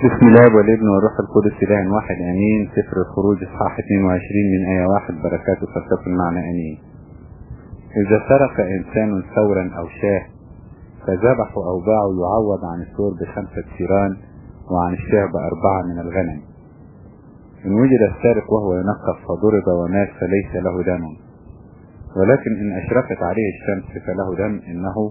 بسم الله والابن والروح القدس اله واحد امين سفر الخروج اصحاح 22 من ايه واحد بركاته فلتكن معنا امين اذا سرق انسان ثورا او شاه فذبحوا او باعوا يعوض عن الثور بخمسة ثيران وعن الشاه باربعة من الغنم ان وجد السارق وهو ينقص فضرب ومات فليس له دم ولكن ان اشرقت عليه الشمس فله دم انه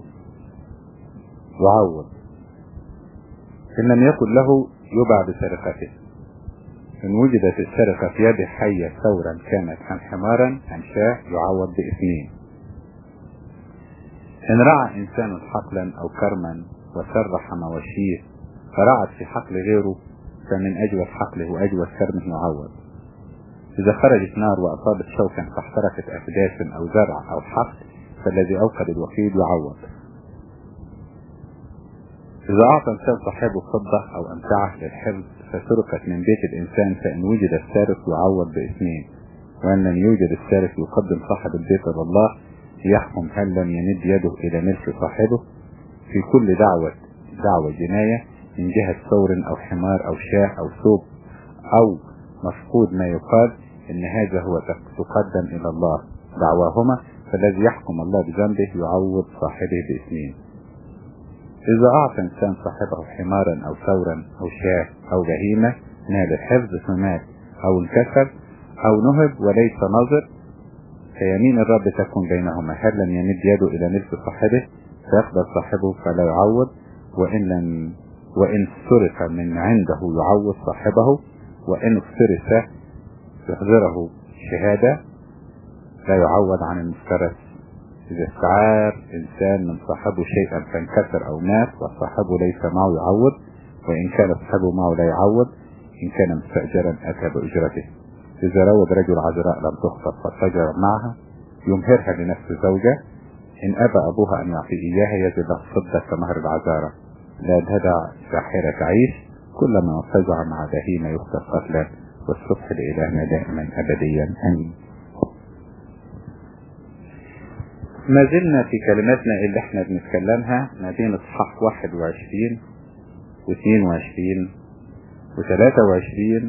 يعوض إن لم يكن له يباع بسرقته إن وجدت السرقة في يد حية ثورا كانت عن حمارا عن شاه يعوض بإثنين إن رعى إنسان حقلا أو كرما وسرح مواشيه فرعت في حقل غيره فمن أجود حقله وأجود كرمه يعوض إذا خرجت نار وأصابت شوكا فاحترقت أكداس أو زرع أو حقل فالذي أوقد الوحيد يعوض إذا أعطى إنسان صاحبه فضة أو أمتعة للحفظ فسرقت من بيت الإنسان فإن وجد السارق يعوض باثنين وإن لم يوجد السارق يقدم صاحب البيت إلى الله يحكم هل لم يمد يده إلى ملك صاحبه في كل دعوة دعوة جناية من جهة ثور أو حمار أو شاه أو ثوب أو مفقود ما يقال إن هذا هو تقدم إلى الله دعواهما فالذي يحكم الله بذنبه يعوض صاحبه باثنين إذا أعطى إنسان صاحبه حمارا أو ثورا أو شاه أو بهيمة نال الحفظ فمات أو انكسر أو نهب وليس نظر فيمين الرب تكون بينهما هل لم يمد يده إلى ملك صاحبه فيقبل صاحبه فلا يعوض وإن لم وإن سرق من عنده يعوض صاحبه وإن افترس يحضره شهادة لا يعوض عن المفترس إذا استعار إنسان من صاحبه شيئا فانكسر أو مات وصاحبه ليس معه يعوض وإن كان صاحبه معه لا يعوض إن كان مستأجرا أتى بأجرته إذا روض رجل عذراء لم تخطب فاتجر معها يمهرها لنفس زوجة إن أبى أبوها أن يعطي إياها يجد له فضة كمهر العذارة لا تدع ساحرة تعيش كلما فزع مع بهيمة يخطف قتلا والصبح لإلهنا دائما أبديا آمين ما زلنا في كلماتنا اللي احنا بنتكلمها ما بين اصحاح 21 و22 و23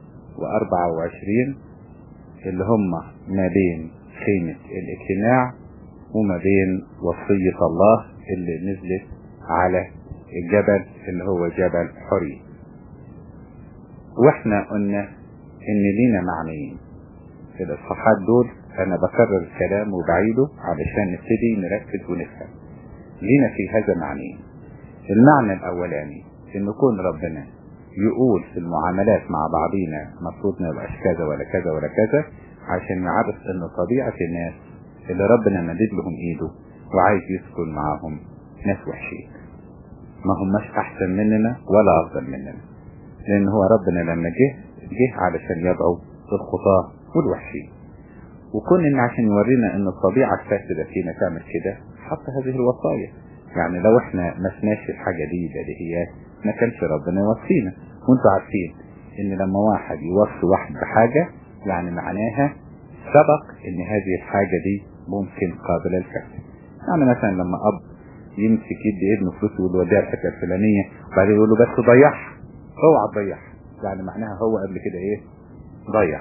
و24 اللي هم ما بين خيمة الاجتماع وما بين وصية الله اللي نزلت على الجبل اللي هو جبل حري واحنا قلنا ان لينا معنيين في الاصحاحات دول انا بكرر الكلام وبعيده علشان نبتدي نركز ونفهم لينا في هذا معنيين المعنى الاولاني ان يكون ربنا يقول في المعاملات مع بعضينا المفروض ما يبقاش كذا ولا كذا ولا كذا عشان يعرف ان طبيعة الناس اللي ربنا مدد لهم ايده وعايز يسكن معاهم ناس وحشين ما هماش احسن مننا ولا افضل مننا لان هو ربنا لما جه جه علشان يدعو الخطاة والوحشين وكون ان عشان يورينا ان الطبيعة الفاسدة فينا تعمل كده حط هذه الوصايا يعني لو احنا ما سماش الحاجة دي بديهيات ما كانش ربنا يوصينا وانتوا عارفين ان لما واحد يوصي واحد بحاجة يعني معناها سبق ان هذه الحاجة دي ممكن قابلة للكسر يعني مثلا لما اب يمسك يدي ابنه فلوس ويقول له وديها الحته الفلانيه وبعدين يقول له بس ضيعها اوعى تضيعها يعني معناها هو قبل كده ايه ضيع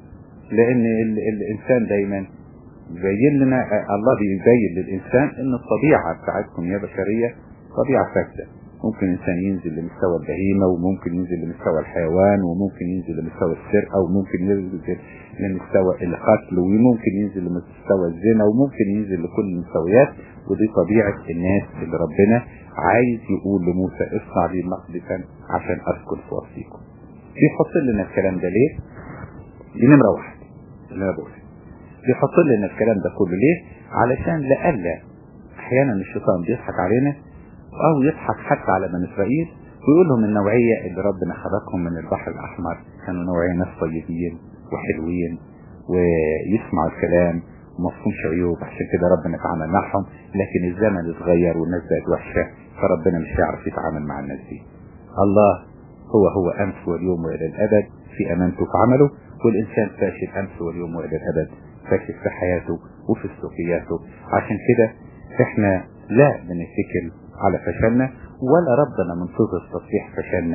لان ال الانسان دايما بيبين لنا الله بيبين للانسان ان الطبيعه بتاعتكم يا بشريه طبيعه فاسده ممكن انسان ينزل لمستوى البهيمه وممكن ينزل لمستوى الحيوان وممكن ينزل لمستوى السرقه وممكن ينزل لمستوى القتل وممكن ينزل لمستوى الزنا وممكن ينزل لكل المستويات ودي طبيعه الناس اللي ربنا عايز يقول لموسى اصنع لي مقدسا عشان اسكن في وسطيكم بيحط لنا الكلام ده ليه؟ دي نمره واحد اللي انا بقولها بيحط لنا الكلام ده كله ليه؟ علشان لألا احيانا الشيطان بيضحك علينا او يضحك حتى على بني اسرائيل ويقول لهم النوعية اللي ربنا خلقهم من البحر الاحمر كانوا نوعية ناس طيبين وحلوين ويسمعوا الكلام ومفهومش عيوب عشان كده ربنا اتعامل معهم لكن الزمن اتغير والناس بقت وحشة فربنا مش هيعرف يتعامل مع الناس دي الله هو هو امس واليوم والى الابد في امانته في عمله والانسان فاشل امس واليوم والى الابد فاشل في حياته وفي سلوكياته عشان كده احنا لا بنتكل على فشلنا ولا ربنا منتظر تصحيح فشلنا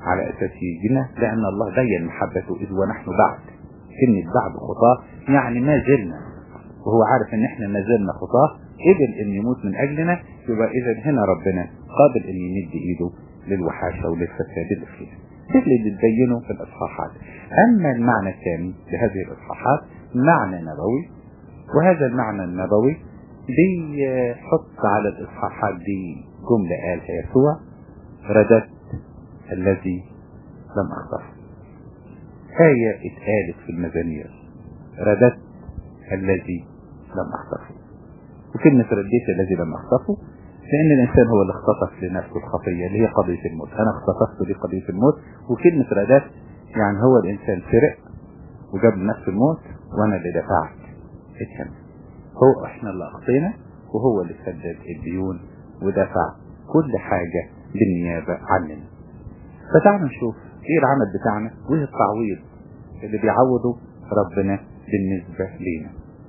على أساس يجينا لأن الله بين محبته إذ ونحن بعد كلمة بعد خطاه يعني ما زلنا وهو عارف ان احنا ما زلنا خطاه قبل ان يموت من اجلنا يبقى اذا هنا ربنا قابل ان يمد ايده للوحاشة وللفساد اللي فيها ده اللي بتبينه في الاصحاحات اما المعنى الثاني لهذه الاصحاحات معنى نبوي وهذا المعنى النبوي بيحط على الاصحاحات دي جملة قالها يسوع رددت الذي لم اخطفه آية اتقالت في المزامير رددت الذي لم اخطفه وكلمة رديت الذي لم اخطفه لان الانسان هو اللي اختطف لنفسه الخطية اللي هي قضية الموت انا اختطفت دي قضية الموت وكلمة رددت يعني هو الانسان سرق وجاب لنفسه الموت وانا اللي دفعت الثمن هو احنا اللي اخطينا وهو اللي سدد الديون ودفع كل حاجة بالنيابة عننا فتعالوا نشوف ايه العمل بتاعنا وايه التعويض اللي بيعوضه ربنا بالنسبة لينا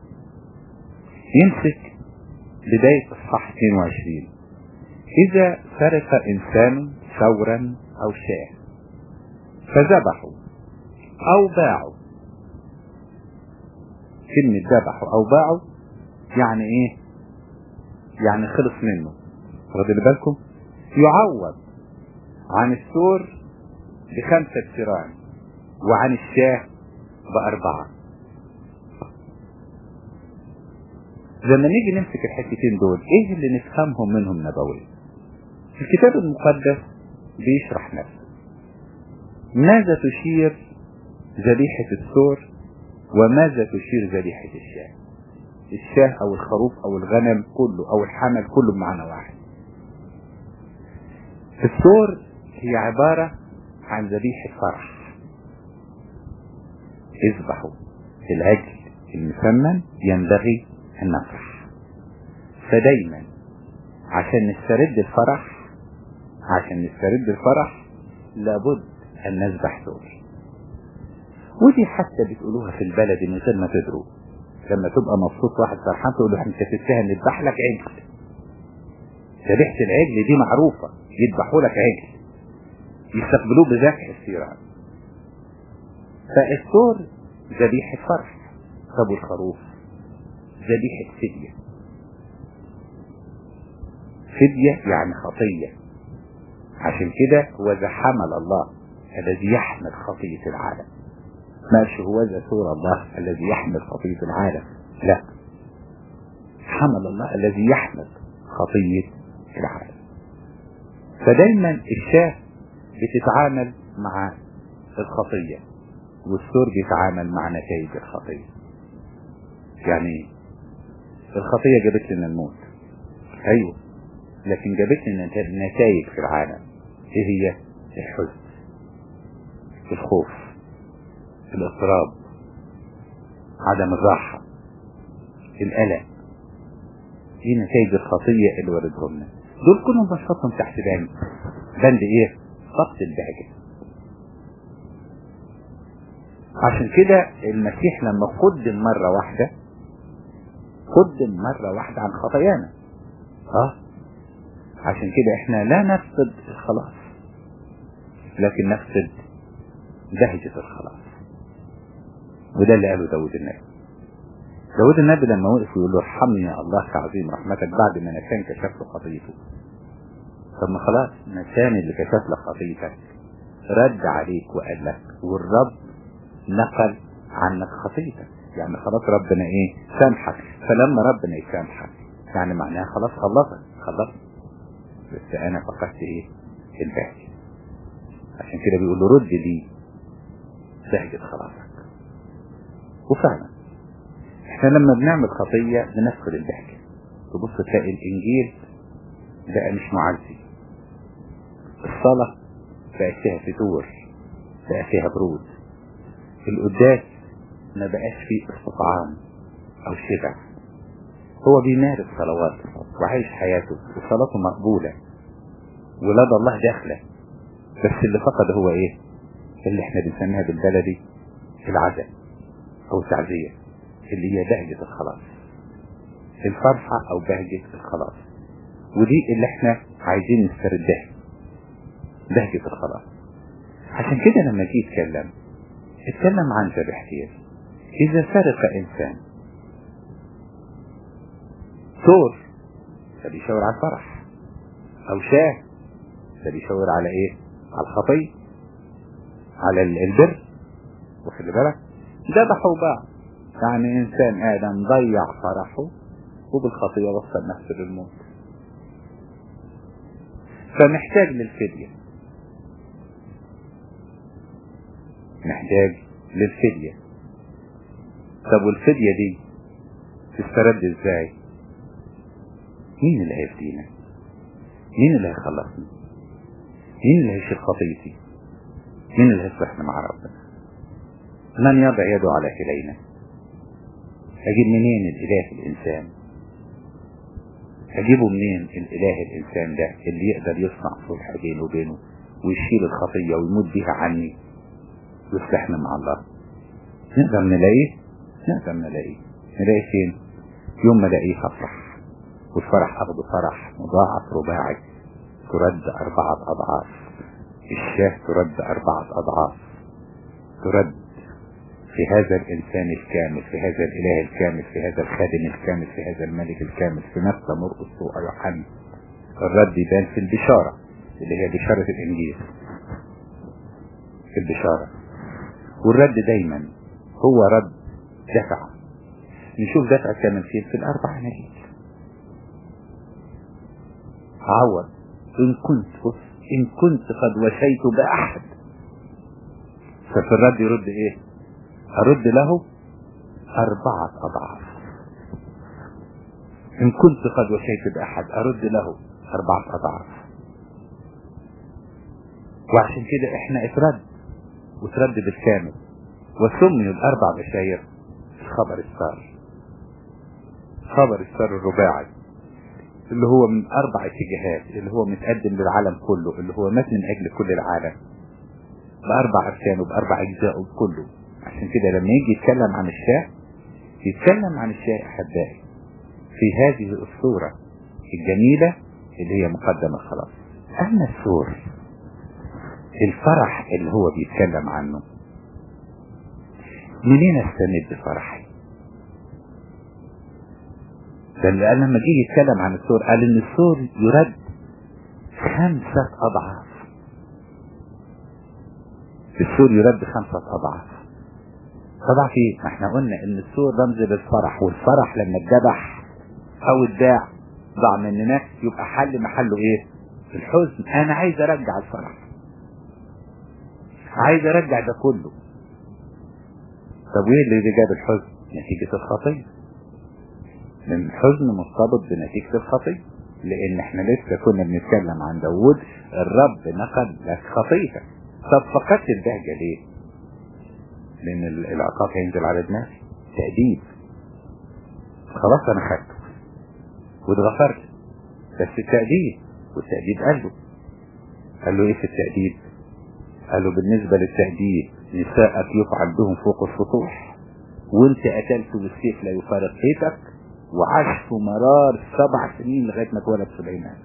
يمسك بداية اصحاح 22 اذا سرق انسان ثورا او شاه فذبحوا او باعوا كلمة ذبحوا او باعوا يعني ايه يعني خلص منه واخدين بالكم يعوض عن الثور بخمسة سيران وعن الشاه بأربعة لما نيجي نمسك الحتتين دول ايه اللي نفهمهم منهم نبويا الكتاب المقدس بيشرح نفسه ماذا تشير ذبيحة الثور وماذا تشير ذبيحة الشاه الشاه او الخروف او الغنم كله او الحمل كله بمعنى واحد الثور هي عبارة عن ذبيحة فرح اذبحوا العجل المسمن ينبغي ان نفرح فدايما عشان نسترد الفرح عشان نسترد الفرح لابد ان نذبح ثور ودي حتى بتقولوها في البلد من غير ما تدروا لما تبقى مبسوط واحد فرحان تقول له انت تتهم نذبح لك عجل ذبيحة العجل دي معروفة يذبحوا لك عجل يستقبلوه بذبح الثيران فالثور ذبيحة فرح طب الخروف ذبيحة فدية فدية يعني خطية عشان كده هو ذا حمل الله الذي يحمل خطية العالم ماشي هو ذا ثور الله الذي يحمل خطية العالم لا حمل الله الذي يحمل خطية العالم فدايما الشاه بتتعامل مع الخطية والثور بيتعامل مع نتائج الخطية يعني الخطية جابت لنا الموت ايوه لكن جابت لنا نتائج في العالم ايه هي الحزن الخوف الاضطراب عدم الراحة القلق دي نتائج الخطية اللي ولدهم لنا دول كلهم بنحطهم تحت بند بند ايه ضبط البهجة عشان كده المسيح لما قدم مرة واحدة قدم مرة واحدة عن خطايانا اه عشان كده احنا لا نفقد الخلاص لكن نفقد بهجة الخلاص وده اللي قاله داود النبي داود النبي لما وقف يقول له ارحمني يا الله كعظيم رحمتك بعد ما نسان كشف له خطيته طب ما خلاص نسان اللي كشف لك خطيتك رد عليك وقال لك والرب نقل عنك خطيتك يعني خلاص ربنا ايه سامحك فلما ربنا يسامحك يعني معناها خلاص خلصك خلصت بس انا فقدت ايه البهجة عشان كده بيقول له رد لي بهجة خلاصك وفعلا احنا لما بنعمل خطية بنفقد البهجة تبص تلاقي الانجيل بقى مش معزي الصلاة بقى فيها فتور بقى فيها برود القداس ما بقاش فيه استطعام او شبع هو بيمارس صلواته وعايش حياته وصلاته مقبولة ولاد الله داخلة بس اللي فقد هو ايه اللي احنا بنسميها بالبلدي العزاء او التعزية اللي هي بهجة الخلاص الفرحة او بهجة الخلاص ودي اللي احنا عايزين نستردها بهجة الخلاص عشان كده لما جه يتكلم اتكلم عن ذبيحتين إذا سرق إنسان ثور ده بيشاور على الفرح أو شاه ده بيشاور على إيه؟ على الخطية على البر وخلي بالك ذبحوا بعض يعني إنسان آدم ضيع فرحه وبالخطية وصل نفسه للموت فمحتاج للفدية محتاج للفدية طب والفدية دي تسترد ازاي مين اللي هيفدينا مين اللي هيخلصنا مين اللي هيشيل خطيتي مين اللي هيصلحنا مع ربنا من يضع يده على كلينا اجيب منين الاله الانسان اجيبه منين الاله الانسان ده اللي يقدر يصنع صلح بينه وبينه ويشيل الخطية ويموت بيها عني ويصلحنا مع الله نقدر نلاقيه نقدر نلاقيه نلاقيه فين يوم ما الاقيه هفرح والفرح اخده فرح مضاعف رباعي ترد اربعة اضعاف الشاه ترد اربعة اضعاف ترد في هذا الانسان الكامل في هذا الاله الكامل في هذا الخادم الكامل في هذا الملك الكامل في نفس مرقس ويوحنا الرد يبان في البشارة اللي هي بشارة الانجيل في البشارة والرد دايما هو رد دفع نشوف دفع كامل فين في الاربع اناجيل عوض ان كنت ان كنت قد وشيت باحد ففي الرد يرد ايه ارد له اربعة اضعاف ان كنت قد وشيت باحد ارد له اربعة اضعاف وعشان كده احنا اترد وترد بالكامل وسميوا الاربع بشاير خبر السار خبر السار الرباعي اللي هو من اربع اتجاهات اللي هو متقدم للعالم كله اللي هو مات من اجل كل العالم باربع اركانه باربع اجزائه كله عشان كده لما يجي يتكلم عن الشاه يتكلم عن الشاه احبائي في هذه الصورة الجميلة اللي هي مقدم الخلاص اما السور الفرح اللي هو بيتكلم عنه منين استمد فرحي ده اللي قال لما جه يتكلم عن السور قال ان السور يرد خمسة اضعاف السور يرد خمسة اضعاف اضعاف ايه ما احنا قلنا ان السور رمز للفرح والفرح لما اتذبح او اتباع ضاع مننا يبقى حل محله ايه الحزن انا عايز ارجع الفرح عايز ارجع ده كله طب وايه اللي جاب الحزن نتيجة الخطية لان الحزن مرتبط بنتيجة الخطية لان احنا لسه كنا بنتكلم عن داوود الرب نقل لك خطيئتك طب فقدت البهجة ليه لان العقاب هينزل على دماغي تأديب خلاص انا خدته واتغفرت بس التأديب والتأديب قال له قال له ايه في التأديب قال له بالنسبة للتأديب نساءك يفعل بهم فوق السطوح وانت قتلت بالسيف لا يفارق بيتك وعشت مرار سبع سنين لغاية ما اتولد سليمان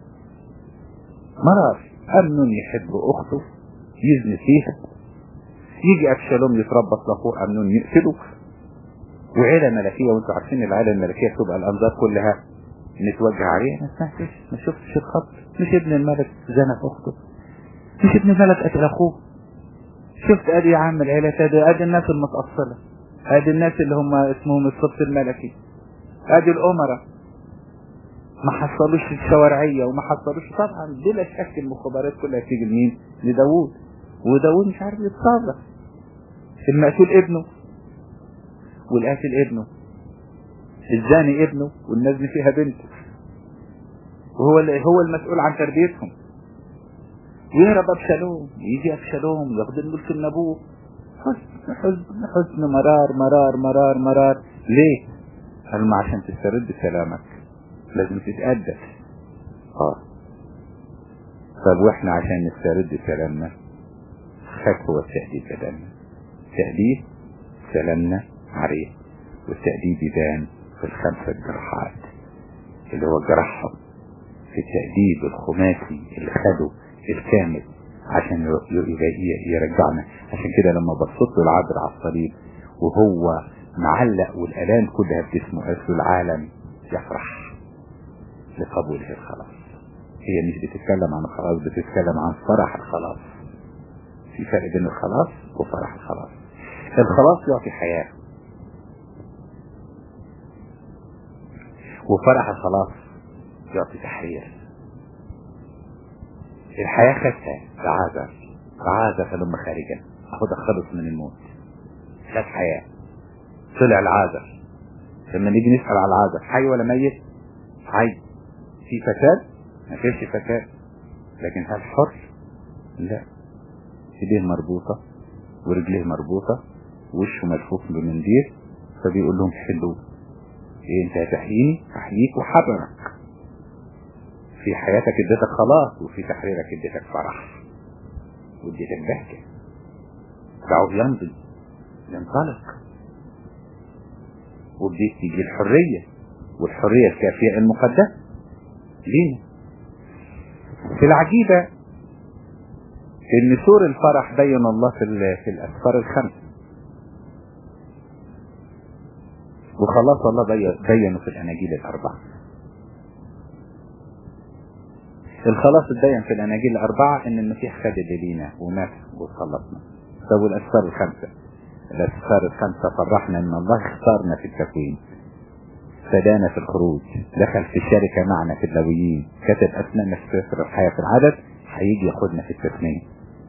مرار أمن يحب أخته يزني فيها يجي أبشالوم يتربص لأخوه أمنون يقتله وعيلة ملكية وانتوا عارفين العيلة الملكية تبقى الأنظار كلها نتوجه عليها ما سمعتش ما شفتش الخط مش ابن الملك زنى في أخته مش ابن الملك قتل أخوه شفت ادي يا عم العيلة ادي ادي الناس المتأصلة ادي الناس اللي هم اسمهم الصبت الملكي ادي الامراء ما حصلوش الشوارعية وما حصلوش طبعا بلا شك المخابرات كلها تيجي لمين لداوود وداوود مش عارف يتصرف المقتول ابنه والقاتل ابنه الزاني ابنه والنزل فيها بنته وهو هو المسؤول عن تربيتهم ويهرب ابشالوم يجي ابشالوم ياخد الملك من ابوه حزن حزن حزن مرار مرار مرار مرار ليه قال ما عشان تسترد سلامك لازم تتأدب اه طب واحنا عشان نسترد سلامنا خد هو التأديب بدلنا تأديب سلامنا عليه والتأديب يبان في الخمسة جراحات اللي هو جرحهم في التأديب الخماسي اللي خده الكامل عشان يرجعنا عشان كده لما بصيت له العذر على الصليب وهو معلق والالام كلها في جسمه قالت له العالم يفرح لقبوله الخلاص هي مش بتتكلم عن الخلاص بتتكلم عن فرح الخلاص في فرق بين الخلاص وفرح الخلاص الخلاص يعطي حياة وفرح الخلاص يعطي تحرير الحياة خدتها تعازر تعازر فلما خارجا اخدها خلص من الموت خد حياة طلع العازر لما نيجي نسأل على العازر حي ولا ميت حي في فساد ما فيش فساد لكن هل حر لا ايديه مربوطة ورجليه مربوطة وشه ملفوف بمنديل فبيقول لهم حلو ايه انت هتحييني احييك وحررك في حياتك اديتك خلاص وفي تحريرك اديتك فرح واديتك بهجة دعوه يمضي ينطلق وبديت تيجي الحرية والحرية الكافية المقدسة ليه في العجيبة ان سور الفرح بين الله في, في الاسفار الخمس وخلاص الله بينه في الاناجيل الاربعة الخلاص اتبين في الاناجيل الاربعة ان المسيح خد اللي لينا ومات وخلصنا طب والاسفار الخمسة الاسفار الخمسة فرحنا ان الله اختارنا في التكوين فدانا في الخروج دخل في الشركة معنا في اللويين كتب اسمائنا في سفر الحياة في العدد هيجي ياخدنا في التثنية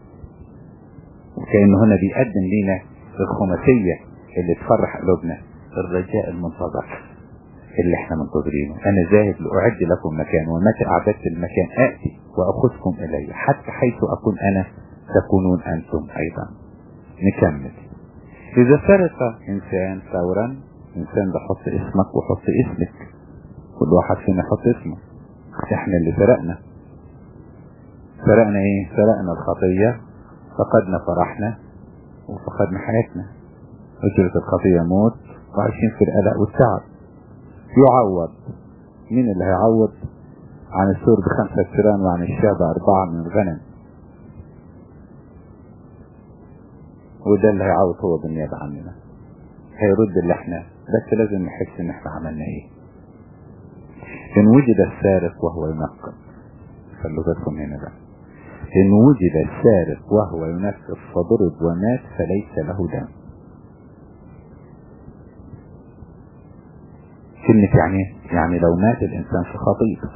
وكأنه هنا بيقدم لنا الخماسية اللي تفرح قلوبنا الرجاء المنتظر اللي احنا منتظرينه انا ذاهب لاعد لكم مكان ومتى اعددت المكان اتي واخذكم الي حتى حيث اكون انا تكونون انتم ايضا نكمل اذا سرق انسان فورا انسان بحط اسمك وحط اسمك كل واحد فينا يحط اسمه احنا اللي سرقنا سرقنا ايه سرقنا الخطية فقدنا فرحنا وفقدنا حياتنا اجرة الخطية موت وعايشين في القلق والتعب يعوض مين اللي هيعوض عن السور بخمسة سران وعن الشاب أربعة من الغنم وده اللي هيعوض هو بالنيابة عننا هيرد اللي احنا بس لازم نحس ان احنا عملنا ايه ان وجد السارق وهو ينقب خلوا بالكم هنا بقى ان وجد السارق وهو ينفذ فضرب ومات فليس له دم كلمة يعني يعني لو مات الانسان في خطيئته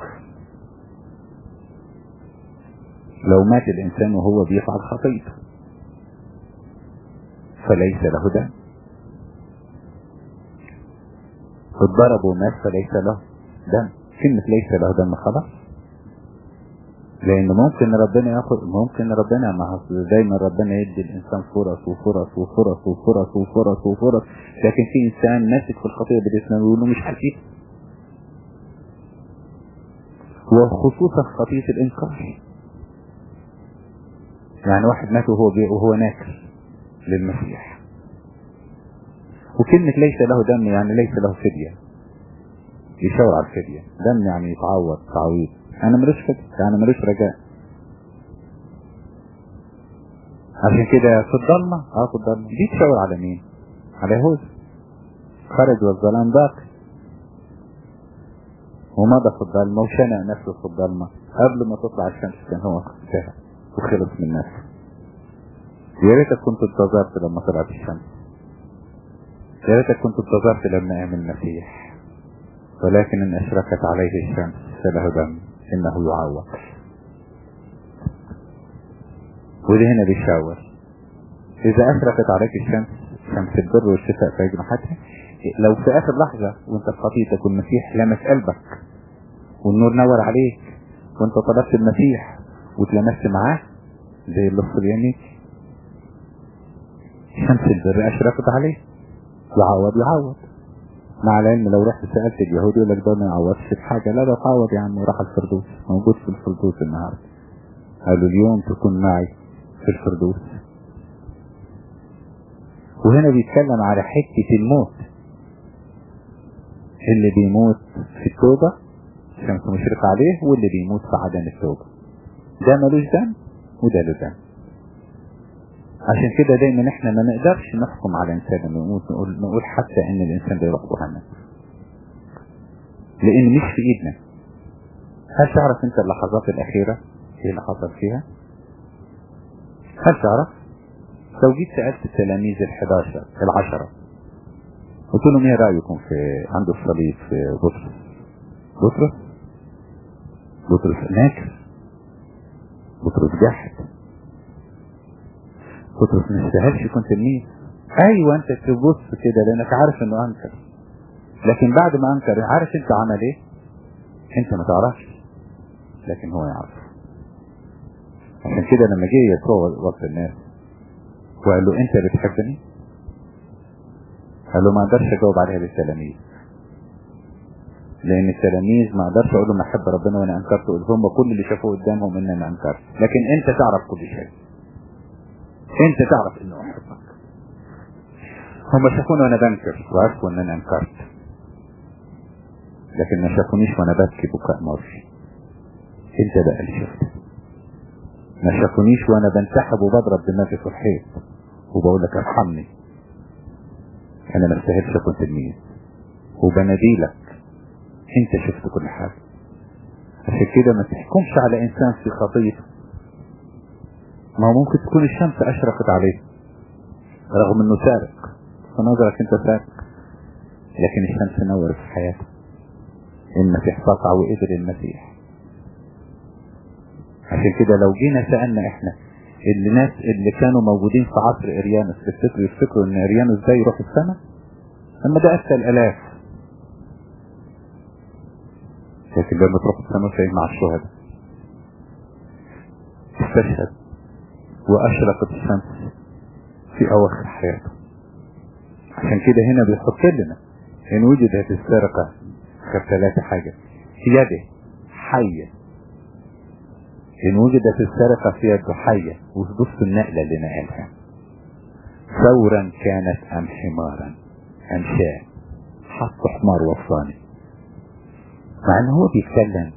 لو مات الانسان وهو بيفعل خطيئته فليس له دم اتضرب ومات فليس له دم كلمة ليس له دم خلاص لان ممكن ربنا ياخد ممكن ربنا ما هو دايما ربنا يدي الانسان فرص وفرص وفرص وفرص وفرص وفرص لكن في انسان ماسك في الخطيه بالاسلام ويقول له مش حسيب وخصوصا خطيه الانكار يعني واحد مات وهو وهو ناكر للمسيح وكلمة ليس له دم يعني ليس له فدية يشاور على الفدية دم يعني يتعوض تعويض انا ملوش فكر يعني ملوش رجاء عشان كده في الضلمة اه في الضلمة دي تشاور على مين على يهوذا خرج والظلام باقي ومضى في الضلمة وشنق نفسه في الضلمة قبل ما تطلع الشمس كان هو انتهى وخلص من نفسه يا ريتك كنت انتظرت لما طلعت الشمس يا ريتك كنت انتظرت لما قام المسيح ولكن ان اشركت عليه الشمس فله دم انه يعوض وده هنا بيشاور اذا اشرقت عليك الشمس شمس البر والشفاء في اجنحتها لو في اخر لحظة وانت في خطيتك والمسيح لمس قلبك والنور نور عليك وانت طلبت المسيح وتلمست معاه زي اللص اليمين شمس البر اشرقت عليه يعوض يعوض مع العلم لو رحت سألت اليهود يقول لك ده ما يعوضش في حاجة لا ده تعوض يا عم وراح الفردوس موجود في الفردوس النهاردة قالوا اليوم تكون معي في الفردوس وهنا بيتكلم على حتة الموت اللي بيموت في التوبة الشمس مشرقة عليه واللي بيموت في عدم التوبة ده ملوش ذنب وده له ذنب عشان كده دايما احنا ما نقدرش نحكم على انسان نقول نقول نقول حتى ان الانسان ده يروح جهنم لان مش في ايدنا هل تعرف انت اللحظات الاخيره ايه اللي حصل فيها هل تعرف لو جيت سالت التلاميذ ال11 العشرة قلت لهم ايه رايكم في عند الصليب في بطرس بطرس بطرس ناكر بطرس جاحد بطرس ما يستاهلش يكون تلميذ ايوه انت تبص كده لانك عارف انه انكر لكن بعد ما انكر عارف انت عمل ايه انت ما تعرفش لكن هو يعرف عشان كده لما جه يسوع وسط الناس وقال له انت بتحبني قال له ما اقدرش اجاوب عليها للتلاميذ لان التلاميذ ما اقدرش اقول لهم احب ربنا وانا انكرت هم كل اللي شافوه قدامهم ان انا انكرت لكن انت تعرف كل شيء انت تعرف انه احبك هم شافوني وانا بنكر وعرفوا ان انا انكرت لكن ما شافونيش وانا ببكي بكاء مرشي انت بقى اللي شفت ما شافونيش وانا بنسحب وبضرب دماغي في الحيط وبقول لك ارحمني انا ما استاهلش اكون تلميذ وبناديلك انت شفت كل حاجه عشان كده ما تحكمش على انسان في خطيته ما هو ممكن تكون الشمس اشرقت عليه رغم انه سارق في نظرك انت سارق لكن الشمس نورت في حياته المسيح سطع وقبل المسيح عشان كده لو جينا سألنا احنا الناس اللي كانوا موجودين في عصر اريانوس تفتكروا يفتكروا ان اريانوس ده يروح السماء اما ده افتى الالاف لكن لما تروح السماء فين مع الشهداء استشهد واشرقت الشمس في اواخر حياته عشان كده هنا بيحط لنا ان وجدت السرقة كثلاثة حاجة في يده حية ان وجدت السرقة في يده حية وبص النقلة اللي نقلها ثورا كانت ام حمارا ام شاة حط حمار وصاني مع ان هو بيتكلم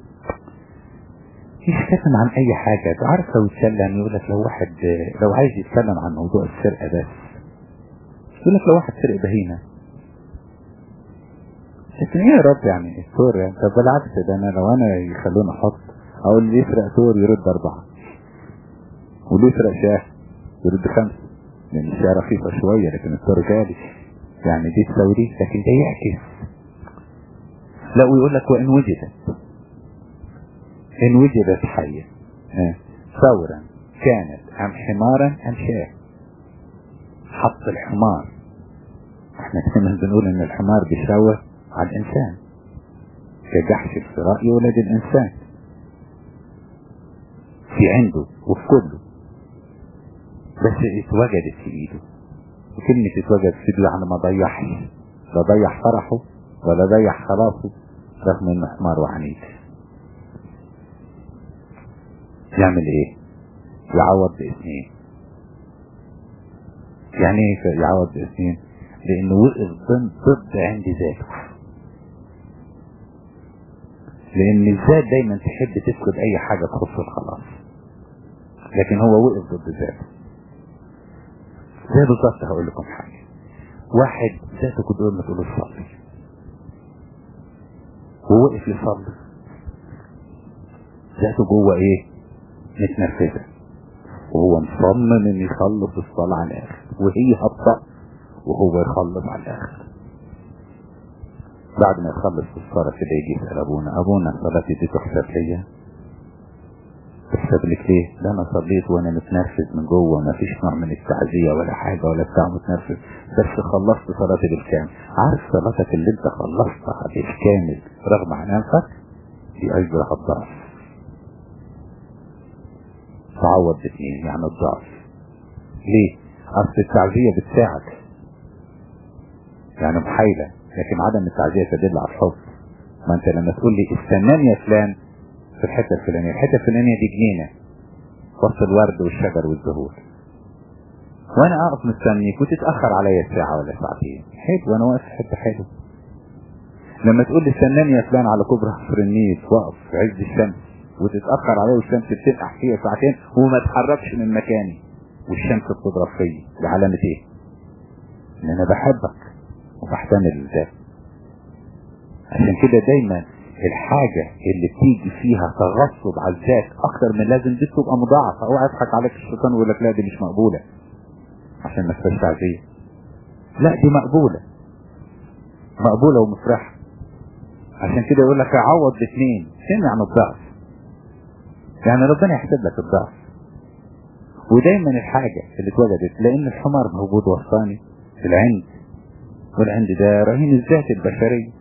يتكلم عن اي حاجة تعرف لو يتكلم يقول لك لو واحد لو عايز يتكلم عن موضوع السرقة بس يقول لك لو واحد سرق بهيمة لكن ايه يا رب يعني الثور يعني طب بالعكس ده انا لو انا يخلوني احط اقول اللي يسرق ثور يرد اربعة واللي يسرق شاه يرد خمسة لان الشاه رخيصة شوية لكن الثور غالي يعني دي تساوي لكن ده يعكس لا ويقول لك وان وجدت ان وجدت حية اه. ثورا كانت ام حمارا ام شاه حط الحمار احنا دايما بنقول ان الحمار بيشاور على الانسان كجحش الفراء يولد الانسان في عنده وفي كله بس اتوجدت في ايده وكلمة اتوجد في ايده يعني ما ضيعش لا ضيع فرحه ولا ضيع خلاصه رغم انه حمار وعنيد يعمل ايه يعوض باثنين يعني ايه يعوض باثنين لانه وقف ضد عند ذاته لان الذات دايما تحب تفقد اي حاجة تخص الخلاص لكن هو وقف ضد ذاته زي بالظبط هقول لكم حاجة واحد ذاته كنت ما تقول صلي ووقف يصلي ذاته جوه ايه متنرفزة وهو مصمم ان يخلص الصلاة على الاخر وهي هبطة وهو يخلص على الاخر بعد ما يخلص الصلاة كده يجي يسأل ابونا ابونا صلاتي دي تحسب ليا تحسب لك ليه ده انا صليت وانا متنرفز من جوه ما فيش نوع من التعزية ولا حاجة ولا بتاع متنرفز بس خلصت صلاتي بالكامل عارف صلاتك اللي انت خلصتها بالكامل رغم عن انفك دي اجرها الضعف تعوض باثنين يعني الضعف ليه اصل التعزية بتساعد يعني محايلة لكن عدم التعزية تدل على الحب ما انت لما تقول لي استناني يا فلان في الحتة الفلانية الحتة الفلانية دي جنينة وسط الورد والشجر والزهور وانا اقف مستنيك وتتأخر عليا ساعة ولا ساعتين حلو وانا واقف في حتة حلو لما تقول لي استناني يا فلان على كوبري حفر النيل واقف في عز الشمس وتتأخر عليه والشمس بتنقع فيها ساعتين وما اتحركش من مكاني والشمس بتضرب فيا دي علامة ايه؟ ان انا بحبك وبحتمل ده عشان كده دايما الحاجة اللي بتيجي فيها تغصب على الذات اكتر من لازم دي تبقى مضاعفة اوعى يضحك عليك الشيطان ويقول لك لا دي مش مقبولة عشان ما تبقاش تعزية لا دي مقبولة مقبولة ومفرحة عشان كده يقول لك عوض باثنين فين عن الضعف يعني ربنا يحسب لك الضعف ودايما الحاجة اللي اتوجدت لان الحمار موجود وسطاني في العند والعند ده رهين الذات البشرية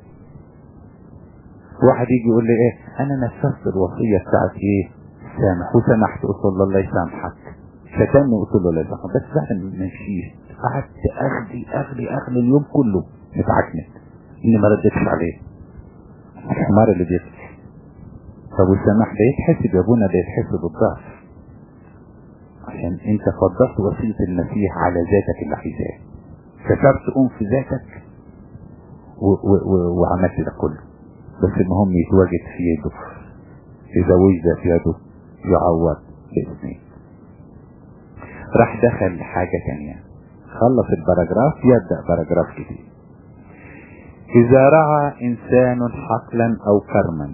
واحد يجي يقول لي ايه انا نفذت الوصية بتاعت ايه سامح وسمحت قلت له الله يسامحك شتمني قلت له لا يسامحك بس بعد ما مشيت قعدت اغلي اغلي اغلي اليوم كله متعكنت اني ما ردتش عليه الحمار اللي بيبكي طب والسماح ده يتحسب يا ابونا ده يتحسب الضعف عشان انت فضلت وصية المسيح على ذاتك اللي عايزاه كسرت ام في ذاتك و و و وعملت ده كله بس المهم يتواجد في يده اذا وجد في يده يعوض باسمه راح دخل حاجة تانية خلص البراجراف يبدأ باراجراف جديد إذا رعى إنسان حقلا أو كرما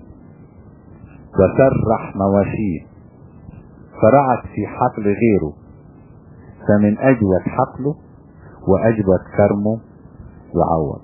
وسرح مواشيه فرعت في حقل غيره فمن أجود حقله وأجود كرمه يعوض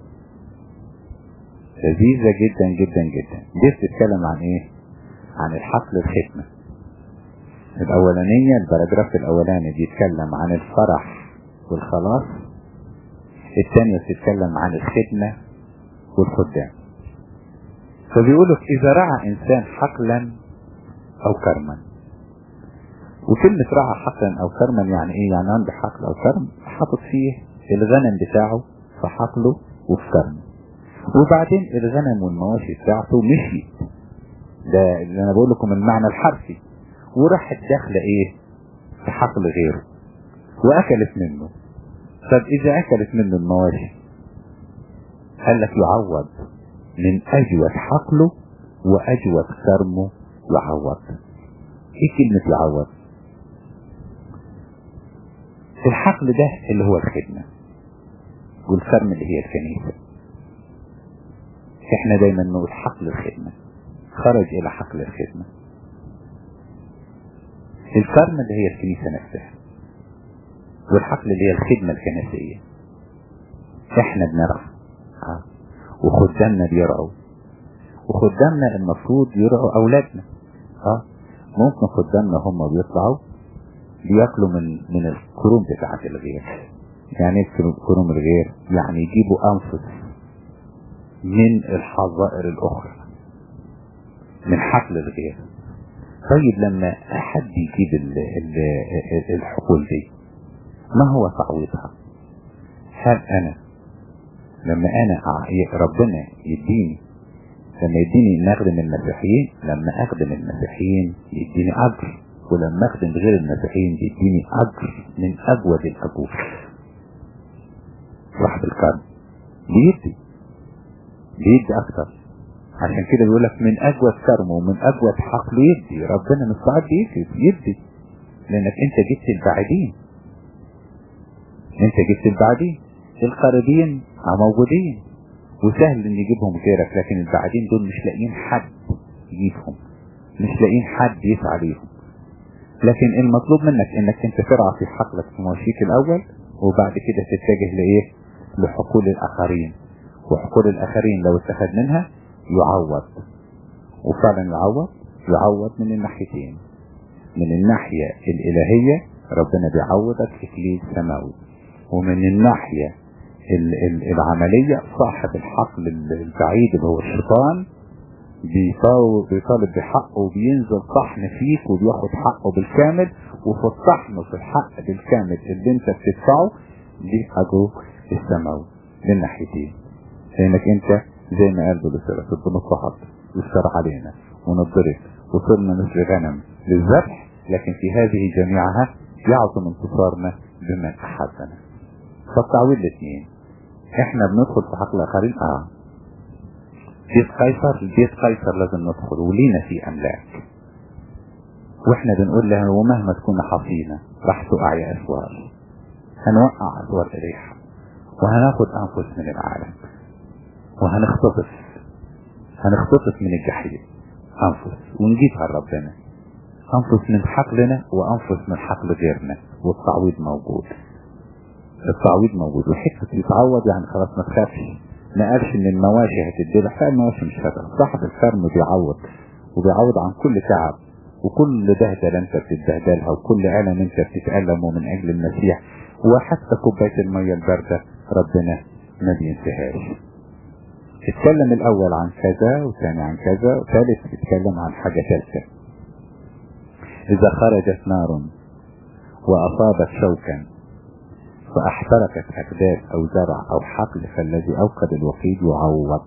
لذيذة جدا جدا جدا دي بتتكلم عن ايه عن الحقل الختمة الاولانية البراجراف الاولاني بيتكلم عن الفرح والخلاص الثانية بتتكلم عن الختمة والخدام فبيقولوا اذا رعى انسان حقلا او كرما وكلمة رعى حقلا او كرما يعني ايه يعني عنده حقل او كرم حاطط فيه الغنم بتاعه في حقله وفي كرمه وبعدين الغنم والمواشي بتاعته مشيت ده اللي انا بقول لكم المعنى الحرفي وراحت داخله ايه في حقل غيره واكلت منه طب اذا اكلت منه المواشي قال لك يعوض من اجود حقله واجود كرمه يعوض ايه كلمة يعوض الحقل ده اللي هو الخدمة والكرم اللي هي الكنيسة احنا دايما نقول حقل الخدمة خرج الى حقل الخدمة الكرم اللي هي الكنيسة نفسها والحقل اللي هي الخدمة الكنسية احنا بنرعى اه. وخدامنا بيرعوا وخدامنا المفروض يرعوا اولادنا اه ممكن خدامنا هم بيطلعوا بياكلوا من من الكروم بتاعت الغير يعني ايه كروم الغير يعني يجيبوا انفس من الحظائر الاخرى من حقل الغير طيب لما حد يجيب ال ال الحقول دي ما هو تعويضها هل انا لما انا ربنا يديني لما يديني ان اخدم المسيحيين لما اخدم المسيحيين يديني اجر ولما اخدم غير المسيحيين يديني اجر من اجود الاجور صاحب الكرم بيدي بيدي اكتر عشان كده بيقول لك من اجود كرمه ومن اجود حقله يدي ربنا مستعد يدي يدي لانك انت جبت البعيدين انت جبت البعيدين القريبين موجودين وسهل ان يجيبهم غيرك لكن البعيدين دول مش لاقيين حد يجيبهم مش لاقيين حد يسعى ليهم لكن المطلوب منك انك انت ترعى في حقلك في مواشيك الاول وبعد كده تتجه لايه لحقول الاخرين وحقول الاخرين لو اتخذ منها يعوض وفعلا يعوض يعوض من الناحيتين من الناحية الالهية ربنا بيعوضك اكليل سماوي ومن الناحية العملية صاحب الحقل البعيد اللي هو الشيطان بيطالب بحقه وبينزل طحن فيك وبياخد حقه بالكامل وفي الطحن في الحق بالكامل اللي انت بتدفعه دي اجره السماوي من ناحيتين لانك انت زي ما قال بلسرة بنضحك يسر علينا ونضرب وصرنا مثل غنم للذبح لكن في هذه جميعها يعظم انتصارنا بمن احبنا فالتعويل الاثنين احنا بندخل في حقل اخرين اه بيت قيصر بيت قيصر لازم ندخل ولينا في املاك واحنا بنقول لها ومهما تكون حصينة راح تقع يا اسوار هنوقع اسوار الريح وهناخد انفس من العالم وهنختطف هنختطف من الجحيم انفس ونجيبها لربنا انفس من حقلنا وانفس من حقل غيرنا والتعويض موجود التعويض موجود والحكمة يتعوض يعني خلاص ما تخافش ما قالش ان المواشي هتدلع لا المواشي مش هتدلع صاحب الفرم بيعوض وبيعوض عن كل تعب وكل بهدلة انت بتتبهدلها وكل ألم انت بتتألمه من اجل المسيح وحتى كوباية المية الباردة ربنا ما بينساهاش اتكلم الاول عن كذا وثاني عن كذا وثالث اتكلم عن حاجة ثالثة اذا خرجت نار واصابت شوكا فاحترقت اكداس او زرع او حقل فالذي اوقد الوقيد يعوض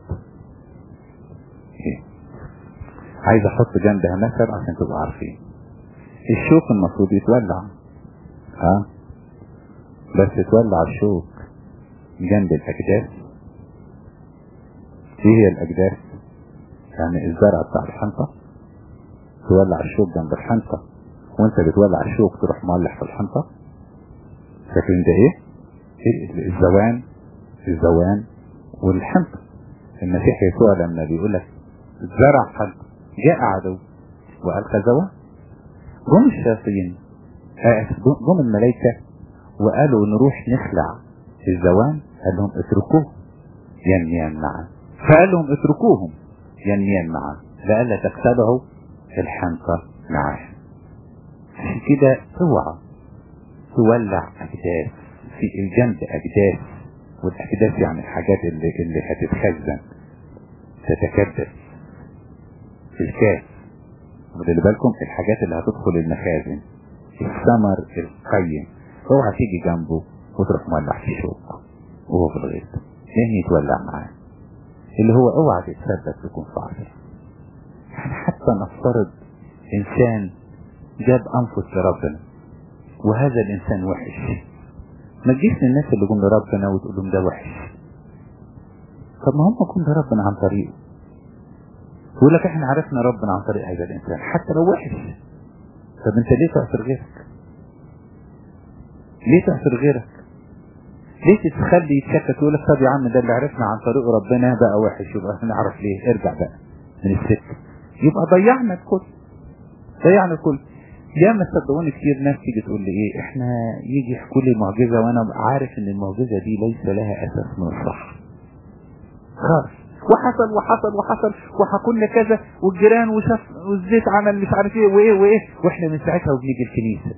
إيه؟ عايز احط جنبها مثل عشان تبقوا عارفين الشوك المفروض يتولع ها بس تولع الشوك جنب الاكداس ايه هي الاجداس يعني الزرع بتاع الحنطة تولع الشوك جنب الحنطة وانت بتولع الشوك تروح مولع في الحنطة فاكرين ده ايه إيه الزوان الزوان والحنطة المسيح يسوع لما بيقول لك زرع حنطة جاء عدو وألقى زوان جم الشياطين جم الملائكة وقالوا نروح نخلع الزوان قال لهم اتركوه ينميان معا فقال لهم اتركوهم ينميان معا لألا تتبعوا الحنطة معاه عشان كده اوعى تولع أجداث في الجنب أجداث والأجداث يعني الحاجات اللي, اللي هتتخزن تتكدس في الكاس خلي بالكم الحاجات اللي هتدخل المخازن الثمر القيم اوعى تيجي جنبه وتروح مولع في شوك وهو في الغيط لان يتولع معاه اللي هو اوعى تتسبب تكون فاعل يعني حتى نفترض انسان جاب انفس لربنا وهذا الانسان وحش ما تجيش للناس اللي جم لربنا وتقول لهم ده وحش طب ما هم جم لربنا عن طريقه يقول لك احنا عرفنا ربنا عن طريق هذا الانسان حتى لو وحش طب انت ليه تعصر غيرك ليه تعصر غيرك ليه تتخلي يتشكك يقول لك طب يا عم ده اللي عرفنا عن طريق ربنا بقى وحش يبقى نعرف ليه ارجع بقى من السكه يبقى ضيعنا الكل ضيعنا الكل يا ما صدقوني كتير ناس تيجي تقول لي ايه احنا يجي يحكوا لي معجزه وانا عارف ان المعجزه دي ليس لها اساس من الصح خالص وحصل وحصل وحصل وحكوا كذا والجيران وشاف والزيت عمل مش عارف ايه وايه وايه واحنا من ساعتها وبنيجي الكنيسه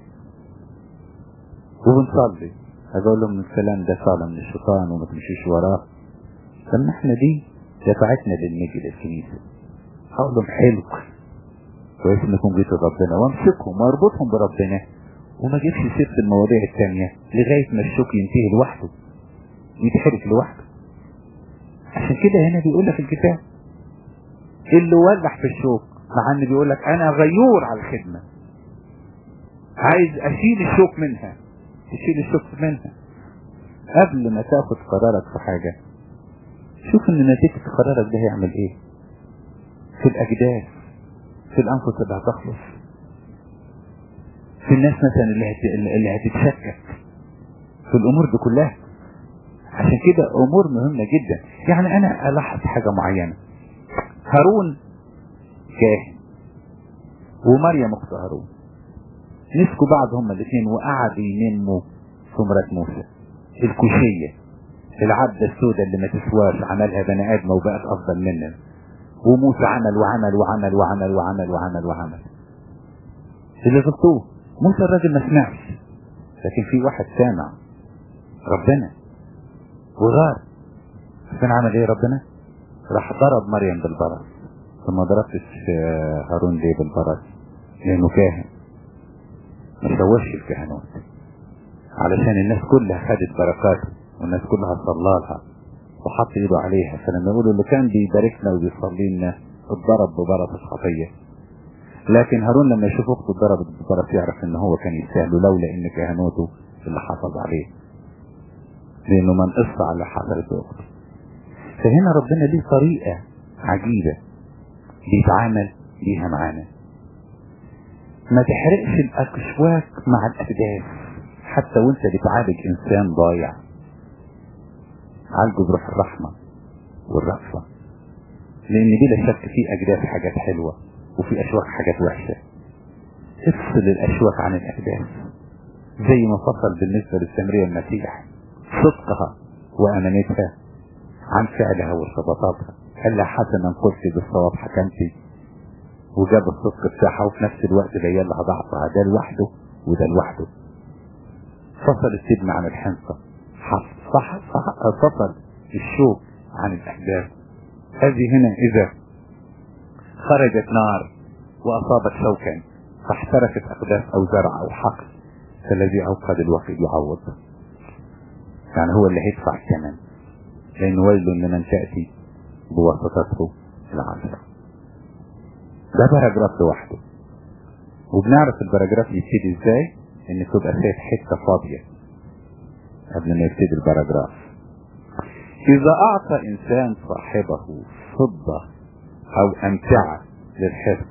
وبنصلي اقول لهم الكلام ده صالة من الشيطان وما تمشيش وراه لما احنا دي دفعتنا للنجي للكنيسة هقول لهم حلو كويس انكم جيتوا ربنا وامسكهم واربطهم بربنا وما جيبش سيرة المواضيع التانية لغاية ما الشوك ينتهي لوحده يتحرك لوحده عشان كده هنا بيقول لك الكتاب اللي ولع في الشوك مع ان بيقول لك انا غيور على الخدمة عايز اشيل الشوك منها تشيل الشوك منها قبل ما تاخد قرارك في حاجة شوف ان نتيجة قرارك ده هيعمل ايه في الاجداث في الانفس اللي هتخلص في الناس مثلا اللي, هت... اللي هتتشكك في الامور دي كلها عشان كده امور مهمة جدا يعني انا الاحظ حاجة معينة هارون كاهن ومريم اخت هارون مسكوا بعض هما الاثنين وقعدوا ينموا في مرات موسى الكوشية العبدة السوداء اللي ما تسواش عملها بني ادم وبقت افضل مننا وموسى عمل وعمل وعمل وعمل وعمل وعمل وعمل اللي غلطوه موسى الراجل ما سمعش لكن في واحد سامع ربنا وغار كان عمل ايه ربنا راح ضرب مريم بالبرص ثم ضربتش هارون ليه بالبرص لانه كاهن ما سوش الكهنوت علشان الناس كلها خدت بركاته والناس كلها صلى لها وحط ايده عليها فلما يقولوا اللي كان بيباركنا وبيصلي لنا اتضرب ببرص الخطيه لكن هارون لما يشوف اخته اتضربت ببرص يعرف ان هو كان يستاهل لولا ان كهنوته اللي حافظ عليه لانه ما نقص على اللي حصلت اخته فهنا ربنا ليه طريقه عجيبة بيتعامل بيها معانا ما تحرقش الأشواك مع الأحداث حتى وانت بتعالج إنسان ضايع عالجه بروح الرحمة والرأفة لأن بلا شك في أجداث حاجات حلوة وفي أشواك حاجات وحشة افصل الأشواك عن الأحداث زي ما فصل بالنسبة للسامرية المسيح صدقها وأمانتها عن فعلها وارتباطاتها قال لها حسنا قلت بالصواب حكمتي وجاب الصدق بتاعها وفي نفس الوقت بين لها ضعفها ده لوحده وده لوحده فصل السجن عن الحنطة صح صح فصل الشوك عن الأحداث هذه هنا إذا خرجت نار وأصابت شوكا فاحترقت أقداس أو زرع أو حقل فالذي أوقد الوقيد يعوض يعني هو اللي هيدفع الثمن لأن ويل لمن تأتي بواسطته العذراء ده باراجراف لوحده وبنعرف الباراجراف يبتدي ازاي ان تبقى سايب حته فاضيه قبل ما يبتدي الباراجراف اذا اعطى انسان صاحبه فضه او امتعه للحفظ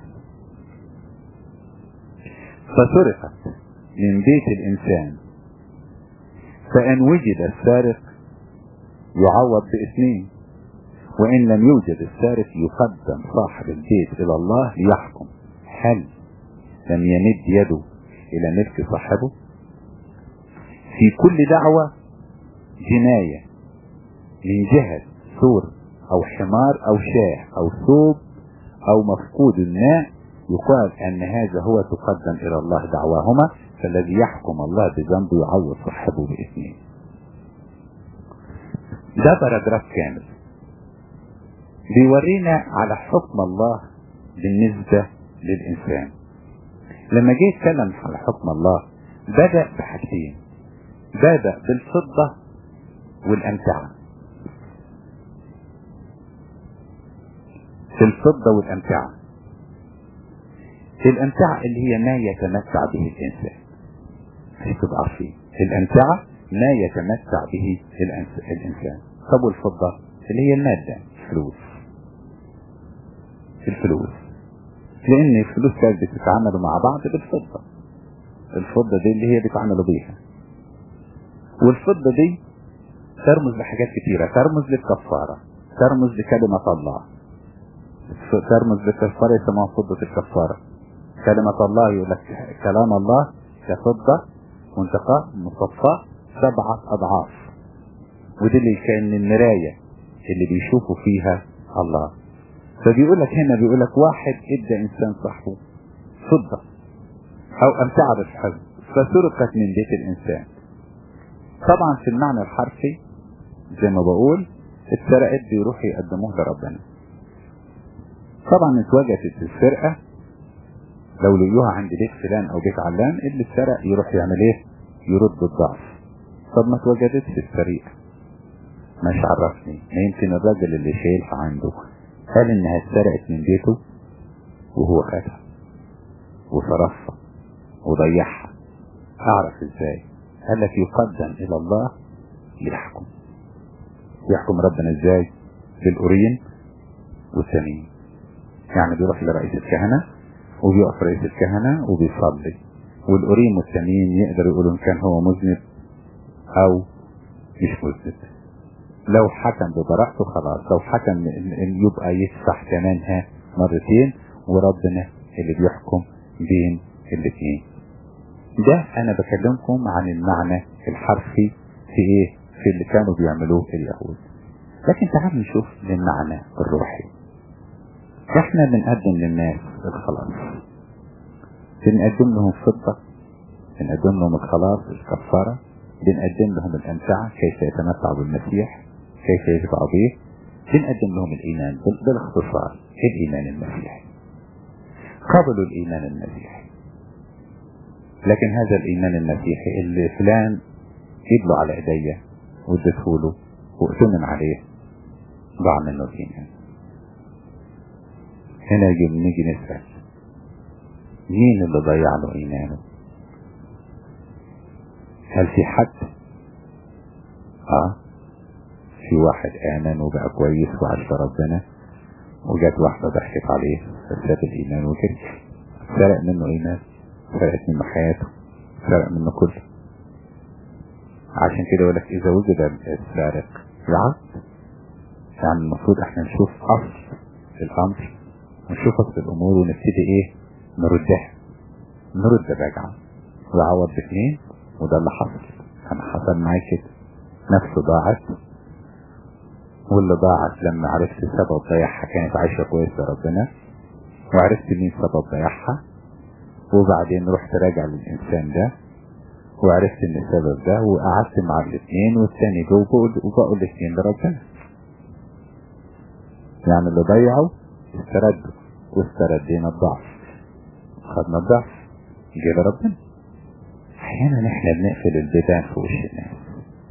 فسرقت من بيت الانسان فان وجد السارق يعوض باثنين وإن لم يوجد السارق يقدم صاحب البيت إلى الله ليحكم هل لم يمد يده إلى ملك صاحبه في كل دعوة جناية من جهة سور أو حمار أو شاه أو ثوب أو مفقود الماء يقال أن هذا هو تقدم إلى الله دعواهما فالذي يحكم الله بذنبه يعوض صاحبه بإثنين ده باراجراف كامل بيورينا على حكم الله بالنسبة للإنسان لما جه يتكلم على حكم الله بدأ بحاجتين بدأ بالفضة والأمتعة في الفضة والأمتعة الأمتعة اللي هي ما يتمتع به الإنسان عشان تبقى عارفين الأمتعة ما يتمتع به الإنسان طب والفضة اللي هي المادة الفلوس الفلوس لان الفلوس كانت بتتعاملوا مع بعض بالفضة الفضة دي اللي هي بيتعاملوا بيها والفضة دي ترمز لحاجات كتيرة ترمز للكفارة ترمز لكلمة الله ترمز للكفارة يسموها فضة الكفارة كلمة الله يقول لك كلام الله كفضة منتقى مصفى سبعة أضعاف ودي اللي كان المراية اللي بيشوفوا فيها الله فبيقول لك هنا بيقول لك واحد ادى انسان صاحبه فضة او امتعة بالحزن فسرقت من بيت الانسان طبعا في المعنى الحرفي زي ما بقول اتسرقت بيروحوا يقدموه لربنا طبعا اتوجدت السرقة لو لقيوها عند بيت فلان او بيت علان اللي اتسرق يروح يعمل ايه يرد الضعف طب ما اتوجدتش السرقة مش عرفني ما يمكن الراجل اللي شايلها عنده قال انها اتسرقت من بيته وهو خدها وصرفها وضيعها اعرف ازاي قال لك يقدم الى الله يحكم يحكم ربنا ازاي بالقرين والسمين يعني بيروح لرئيس الكهنة وبيقف رئيس الكهنة وبيصلي والقرين والسمين يقدر يقولوا ان كان هو مذنب او مش مذنب لو حكم ببراءته خلاص لو حكم ان يبقى يدفع ثمنها مرتين وربنا اللي بيحكم بين الاثنين ده انا بكلمكم عن المعنى الحرفي في ايه في اللي كانوا بيعملوه اليهود لكن تعالوا نشوف للمعنى الروحي احنا بنقدم للناس الخلاص بنقدم لهم فضة بنقدم لهم الخلاص الكفارة بنقدم لهم الامتعة كيف يتمتعوا بالمسيح كيف يشبعوا به بنقدم لهم الايمان بالاختصار الايمان المسيحي قبلوا الايمان المسيحي لكن هذا الايمان المسيحي اللي فلان قبله على ايديا واديته له واتمن عليه ضاع منه الايمان هنا يجي نيجي نسأل مين اللي ضيع له ايمانه هل في حد اه في واحد امن وبقى كويس وعرف ربنا وجات واحدة ضحكت عليه فساد الإيمان وجري سرق منه إيمان سرقت منه حياته سرق منه كله عشان كده يقول لك إذا وجد السارق يعد يعني المفروض احنا نشوف أصل الأمر ونشوف أصل الأمور ونبتدي إيه نردها نرد الرجعة ويعوض باثنين وده اللي حصل أنا حصل معايا كده نفسه ضاعت واللي ضاعت لما عرفت سبب ضياعها كانت عايشة كويسة ربنا وعرفت مين سبب ضياعها وبعدين رحت راجع للإنسان ده وعرفت ان السبب ده وقعدت مع الاثنين والثاني جو وبقوا الاثنين لربنا يعني اللي ضيعوا استردوا واستردينا الضعف خدنا الضعف جه لربنا احيانا احنا بنقفل البيبان في وش الناس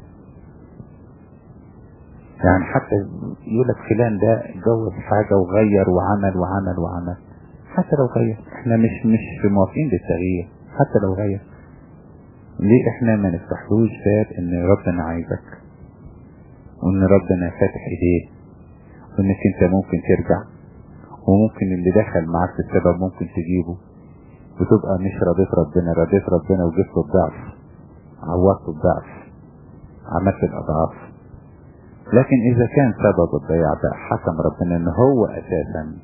يعني حتى يقول لك فلان ده جوز حاجة وغير وعمل وعمل وعمل حتى لو غير احنا مش مش موافقين بالتغيير حتى لو غير ليه احنا ما نفتحلوش باب ان ربنا عايزك وان ربنا فاتح ايديه وانك انت ممكن ترجع وممكن اللي دخل معاك السبب ممكن تجيبه وتبقى مش رضيت ربنا رضيت ربنا وجبت الضعف عوضت الضعف عملت الاضعاف لكن اذا كان سبب الضياع ده حكم ربنا ان هو اساسا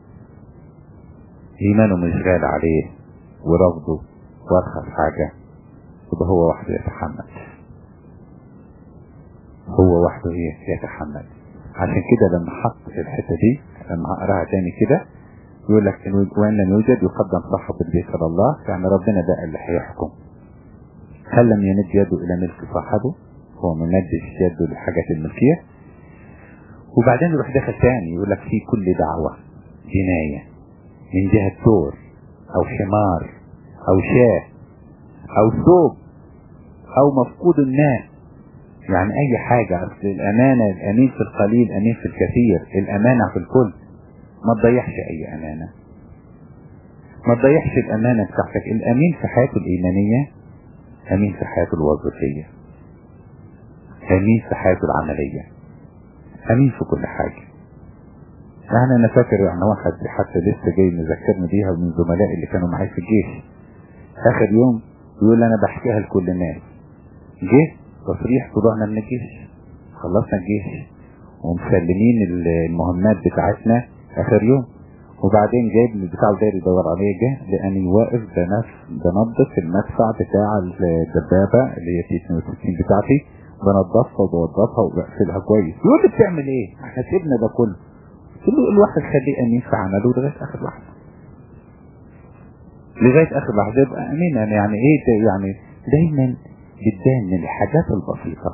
ايمانه مش غالي عليه ورفضه وارخص حاجة يبقى هو وحده يتحمل هو وحده ايه يتحمل عشان كده لما حط في الحتة دي لما اقراها تاني كده يقول لك وان لم يوجد يقدم صاحب البيت على الله يعني ربنا ده اللي هيحكم هل لم يمد يده الى ملك صاحبه هو ما مدش يده للحاجات الملكية وبعدين يروح داخل تاني يقول لك في كل دعوة جناية من جهة دور او حمار او شاه او ثوب او مفقود الناس يعني اي حاجة اصل الامانة الامين في القليل امين في الكثير الامانة في الكل ما تضيعش اي امانة ما تضيعش الامانة بتاعتك الامين في حياته الايمانية امين في حياته الوظيفية امين في حياته العملية امين في كل حاجة يعني انا فاكر يعني واحد حتى لسه جاي مذكرني بيها من زملائي اللي كانوا معايا في الجيش اخر يوم يقول انا بحكيها لكل الناس جه تصريح طلوعنا من الجيش خلصنا الجيش ومسلمين المهمات بتاعتنا اخر يوم وبعدين جايب بتاع الداير يدور عليه جه لاني واقف بنف بنظف المدفع بتاع الدبابة اللي هي تي 62 بتاعتي بنظفها وبوظفها وبقفلها كويس يقول لي بتعمل ايه احنا سيبنا ده كله قلت له الواحد خليه امين في عمله لغايه اخر لحظه لغايه اخر لحظه يبقى امين يعني ايه ده يعني دايما بتبان من الحاجات البسيطه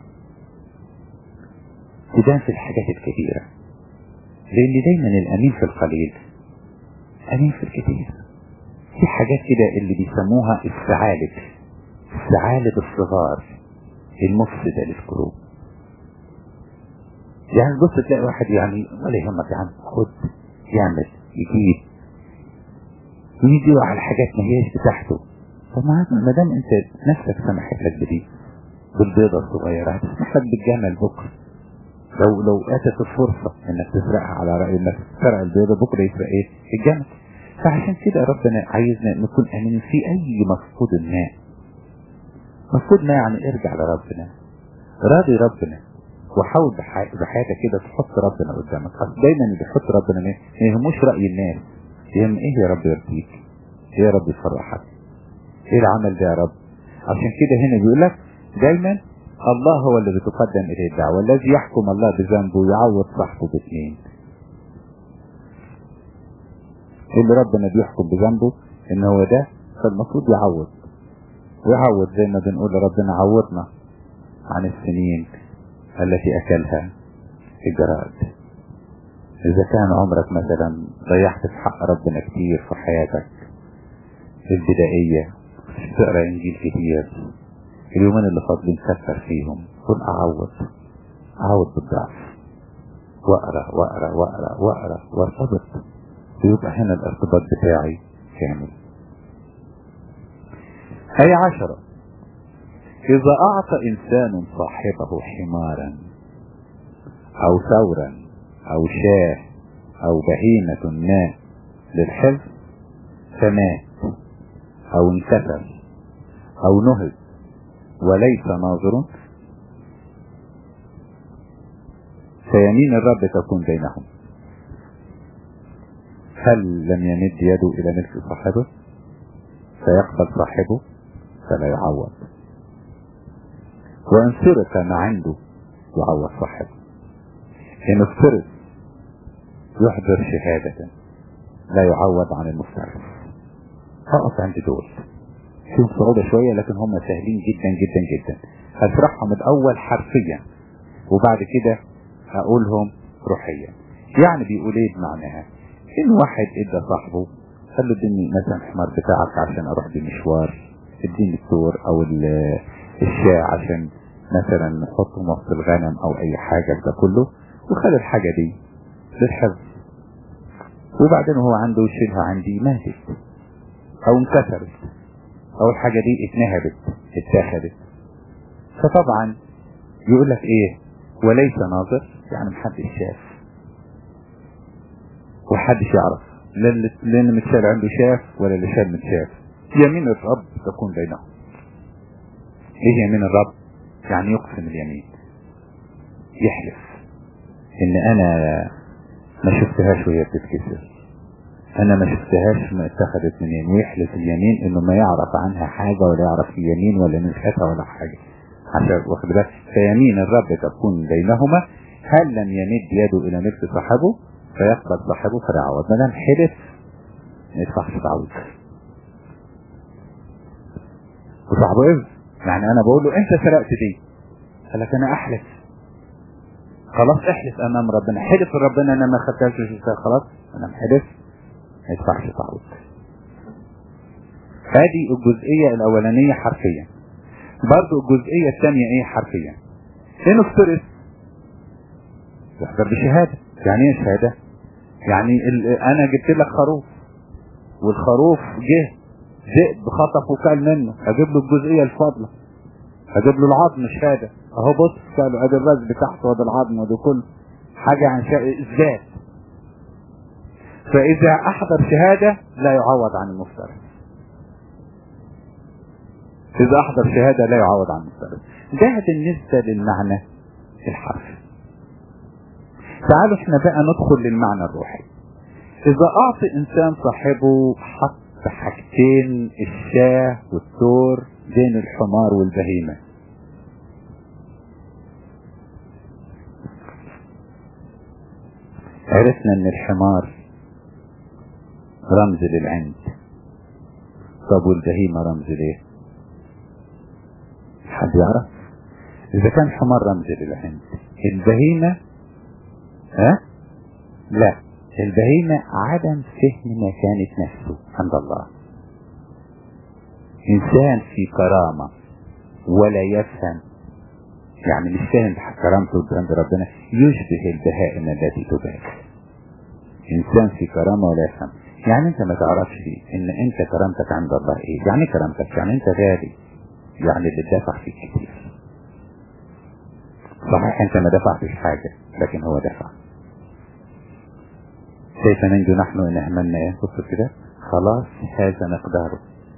تبان في الحاجات الكبيره لان دايما الامين في القليل امين في الكثير في حاجات كده اللي بيسموها الثعالب الثعالب الصغار المفسدة للقلوب يعني بص تلاقي واحد يعني ولا يهمك يا عم خد يعمل يجيب ويجي على حاجات ما هيش بتاعته طب ما دام انت نفسك سمحت لك بدي بالبيضة الصغيرة هتسمح لك بالجمل بكرة لو لو اتت الفرصة انك تسرقها على رأي انك تسرق البيضة بكرة يسرق ايه الجمل فعشان كده ربنا عايزنا نكون امين في اي مفقود الماء مفقود ما يعني ارجع لربنا راضي ربنا وحاول بحياتك كده تحط ربنا قدامك دايما اللي بيحط ربنا ما يهموش رأي الناس يهم ايه يا رب يرضيك ايه يا رب يفرحك ايه العمل ده يا رب عشان كده هنا بيقول لك دايما الله هو اللي بتقدم اليه الدعوة الذي يحكم الله بذنبه يعوض صاحبه باثنين اللي ربنا بيحكم بذنبه ان هو ده فالمفروض يعوض ويعوض زي ما بنقول ربنا عوضنا عن السنين التي أكلها الجراد إذا كان عمرك مثلا ضيعت في حق ربنا كتير في حياتك البدائية تقرأ إنجيل كتير اليومين اللي فاضلين كثر فيهم قل أعوض أعوض بالضعف وأقرأ وأقرأ وأقرأ وأقرأ وارتبط ويبقى هنا الارتباط بتاعي كامل هي عشرة إذا أعطى إنسان صاحبه حمارا أو ثورا أو شاه او بهيمة ما للحفظ فمات او انكسر او نهب وليس ناظر فيمين الرب تكون بينهم هل لم يمد يده الى ملك صاحبه فيقبل صاحبه فلا يعوض وان سرق ما عنده يعوض صاحبه ان افترض يحضر شهادة لا يعوض عن المفترض هقف عند دول فيهم صعوبة شوية لكن هم سهلين جدا جدا جدا هشرحهم الاول حرفيا وبعد كده هقولهم روحيا يعني بيقول ايه بمعناها ان واحد ادى صاحبه قال له اديني مثلا الحمار بتاعك عشان اروح بمشوار اديني الثور او الشاة عشان مثلا نحطه وسط الغنم او اي حاجة ده كله وخد الحاجة دي للحفظ وبعدين هو عنده يشيلها عندي ماتت او انكسرت او الحاجة دي اتنهبت اتاخدت فطبعا يقول لك ايه وليس ناظر يعني محدش شاف وحدش يعرف لان اللي متشال عنده شاف ولا اللي شال متشاف يمين الرب تكون بينهم ايه يمين الرب يعني يقسم اليمين يحلف ان انا ما شفتهاش وهي بتتكسر انا ما شفتهاش ما اتخذت منين ويحلف اليمين انه ما يعرف عنها حاجة ولا يعرف اليمين ولا نسختها ولا حاجة عشان واخد بالك فيمين الرب تكون بينهما هل لم يمد يده الى مثل صاحبه فيقبل صاحبه فلا عوض ما دام حلف ما يدفعش تعويض وصاحبه ايه يعني انا بقول له انت سرقت دي قال لك انا احلف خلاص احلف امام ربنا حلف ربنا انا ما خدتهاش وشفتها خلاص انا محلف ما يدفعش تعويض هذه الجزئية الاولانية حرفيا برضو الجزئية الثانية ايه حرفيا ان افترس يحضر بشهادة يعني ايه شهادة يعني انا جبت لك خروف والخروف جه ذئب خطف وكل منه اجيب له الجزئية الفاضلة اجيب له العظم شهادة اهو بص قالوا ادي الراس بتاعته وادي العظم وادي كل حاجة عن اثبات فاذا احضر شهادة لا يعوض عن المفترض اذا احضر شهادة لا يعوض عن المفترض ده بالنسبة للمعنى الحرفي تعالوا احنا بقى ندخل للمعنى الروحي اذا اعطي انسان صاحبه حق حاجتين الشاه والثور بين الحمار والبهيمة عرفنا ان الحمار رمز للعند طب والبهيمة رمز ليه حد يعرف اذا كان حمار رمز للعند البهيمة ها لا البهيمة عدم فهم مكانة نفسه عند الله انسان في كرامة ولا يفهم يعني مش فاهم كرامته عند ربنا يشبه البهائم التي تباك انسان في كرامة ولا يفهم يعني انت ما تعرفش ان انت كرامتك عند الله ايه يعني كرامتك يعني انت غالي يعني اللي دافع فيك كتير صحيح انت ما دفعتش حاجة لكن هو دفع كيف ننجو نحن ان اهملنا ايه بص كده خلاص هذا مقداره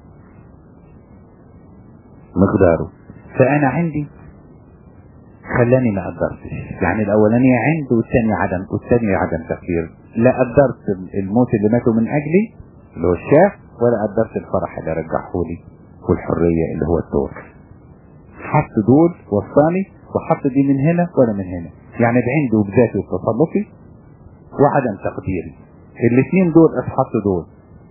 مقداره فانا عندي خلاني ما قدرتش يعني الاولانية عند والثاني عدم والثاني عدم تفكير لا قدرت الموت اللي ماتوا من اجلي اللي هو الشاه ولا قدرت الفرح اللي رجعه لي والحرية اللي هو الدور حط دول وصاني وحط دي من هنا ولا من هنا يعني بعندي وبذاتي وتصرفي وعدم تقديري الاثنين دول اتحطوا دول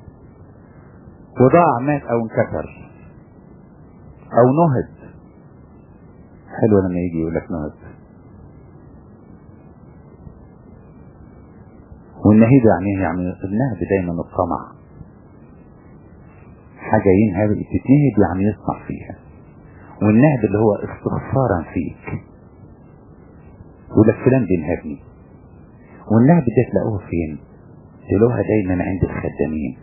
وضاع مات او انكسر او نهد حلو لما يجي يقول لك نهد والنهيد يعني يعني النهب دايما الطمع حاجة ينهب تتنهب يعني يطمع فيها والنهب اللي هو استغفارا فيك يقول لك فلان بينهبني والنهب ده تلاقوه فين تلاقوها دايما عند الخدامين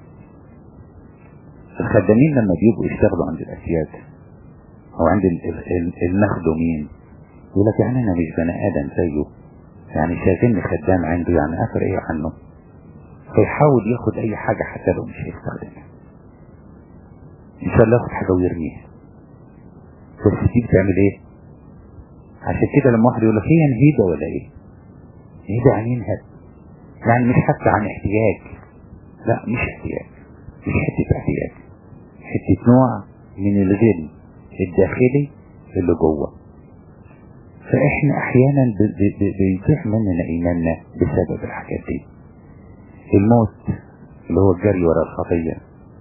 الخدامين لما بيبقوا يشتغلوا عند الاسياد او عند المخدومين يقول لك يعني انا مش بني ادم زيه يعني شاغلني خدام عنده يعني اثر ايه عنه فيحاول ياخد اي حاجة حتى لو مش هيستخدمها ان شاء الله ياخد حاجة ويرميها بس دي بتعمل ايه عشان كده لما واحد يقول لك هي نهيدة ولا ايه نهيدة يعني ينهد يعني مش حتى عن احتياج لا مش احتياج مش حتة احتياج حتة نوع من الغل الداخلي اللي جوه فاحنا احيانا بيضيع مننا ايماننا بسبب الحاجات دي الموت اللي هو الجري ورا الخطية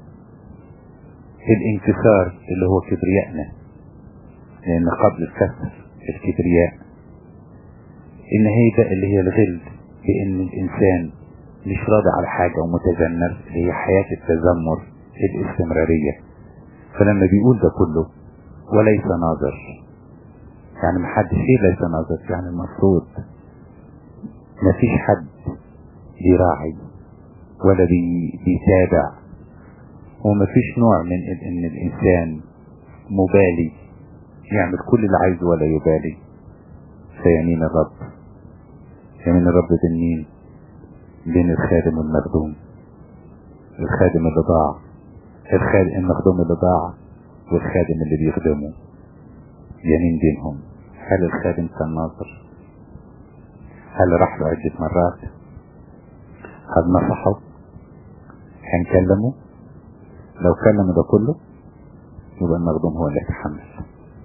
الانكسار اللي هو كبريائنا لان قبل الكسر الكبرياء النهاية اللي هي الغل بان الانسان مش راضي على حاجة ومتذمر اللي هي حياة التذمر الاستمرارية فلما بيقول ده كله وليس ناظر يعني محدش ايه ليس ناظر يعني المفروض مفيش حد بيراعي ولا بي بيتابع ومفيش نوع من ان الانسان مبالي يعمل كل اللي عايزه ولا يبالي فيمين الرب يمين الرب بين مين بين الخادم والمخدوم الخادم اللي ضاع الخادم المخدوم اللي ضاع والخادم اللي بيخدمه يمين بينهم هل الخادم كان ناظر هل راح له عدة مرات هل نصحه كان كلمه لو كلم ده كله يبقى المخدوم هو اللي يتحمل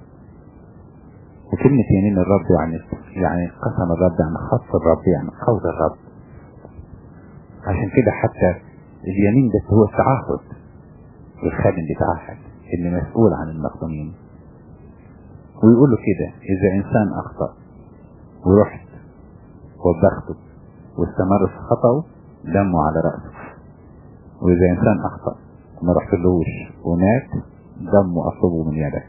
وكلمة يمين الرب يعني يعني قسم الرب يعني خص الرب يعني قول الرب عشان كده حتى اليمين ده هو التعهد الخادم بيتعهد اللي مسؤول عن المخدومين ويقول له كده اذا انسان اخطأ ورحت وبخته واستمر في خطأه دمه على رأسه واذا انسان اخطأ وما رحتلوش ومات دمه اطلبه من يدك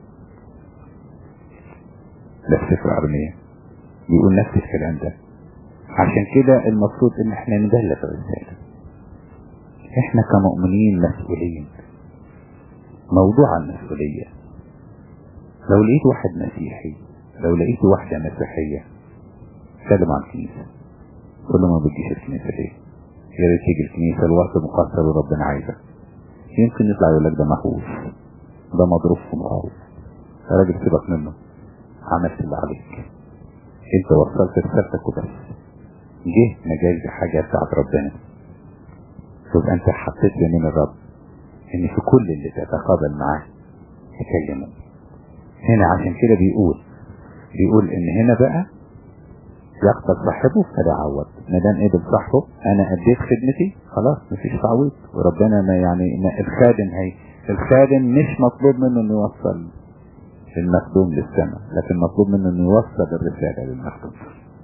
ده في سفر ارمية بيقول نفس الكلام ده عشان كده المفروض ان احنا ندلف الرسالة احنا كمؤمنين مسؤولين موضوع المسؤولية لو لقيت واحد مسيحي لو لقيت واحدة مسيحية سلم على الكنيسة قول له ما بتجيش الكنيسة ليه يا ريت تيجي الكنيسة الوقت مقصر وربنا عايزك يمكن يطلع يقول لك ده مهووس ده مضروب في مخه يا راجل سيبك منه عملت اللي عليك انت وصلت رسالتك وبس جه نجاز حاجة بتاعت ربنا يبقى انت حطيت يمين الرب ان في كل اللي تتقابل معاه تكلمه هنا عشان كده بيقول بيقول ان هنا بقى يقتل صاحبه فلا عوض ما دام قبل صاحبه انا اديت خدمتي خلاص مفيش تعويض وربنا ما يعني ما الخادم هي الخادم مش مطلوب منه انه يوصل المخدوم للسماء لكن مطلوب منه انه يوصل الرسالة للمخدوم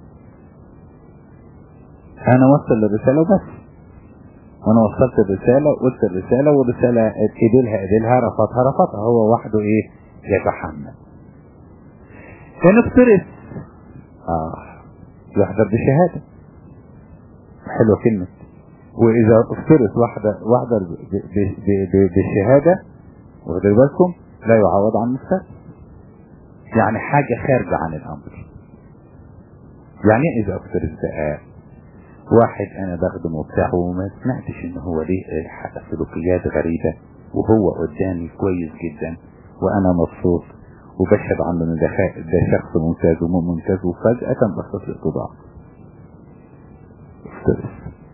انا وصل الرسالة بس وانا وصلت الرسالة وقلت الرسالة والرسالة قبلها قبلها رفضها رفضها هو وحده ايه يتحمل كان افترس اه يحضر بشهادة حلوة كلمة واذا افترس واحدة واحدة بالشهادة واخدوا بالكم لا يعوض عن مفترس يعني حاجة خارجة عن الامر يعني اذا افترس بقى واحد انا بخدمه بتاعه وما سمعتش ان هو ليه سلوكيات غريبة وهو قدامي كويس جدا وانا مبسوط وبشهد عنه ان ده شخص ممتاز وممتاز وفجأة بصت لي الطباع افترس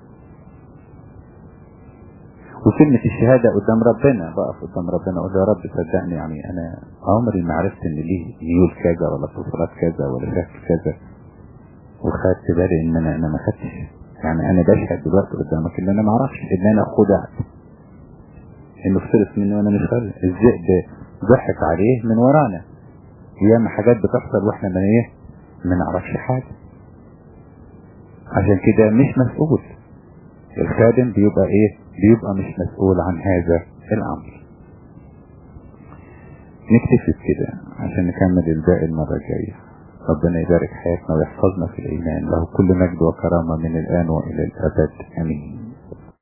وكلمة الشهادة قدام ربنا بقف قدام ربنا اقول له يا رب صدقني يعني انا عمري ما عرفت ان ليه ميول كذا ولا تصرات كذا ولا شكل كذا وخدت بالي ان انا انا ما خدتش يعني انا بشهد دلوقتي قدامك ان انا ما اعرفش ان انا خدعت انه افترس مني وانا مش خالد الذئب ضحك عليه من ورانا ياما حاجات بتحصل واحنا ما ايه ما نعرفش حاجة عشان كده مش مسؤول الخادم بيبقى ايه بيبقى مش مسؤول عن هذا الامر نكتفي كده عشان نكمل الباقي المرة الجاية ربنا يبارك حياتنا ويحفظنا في الإيمان له كل مجد وكرامة من الآن وإلى الأبد أمين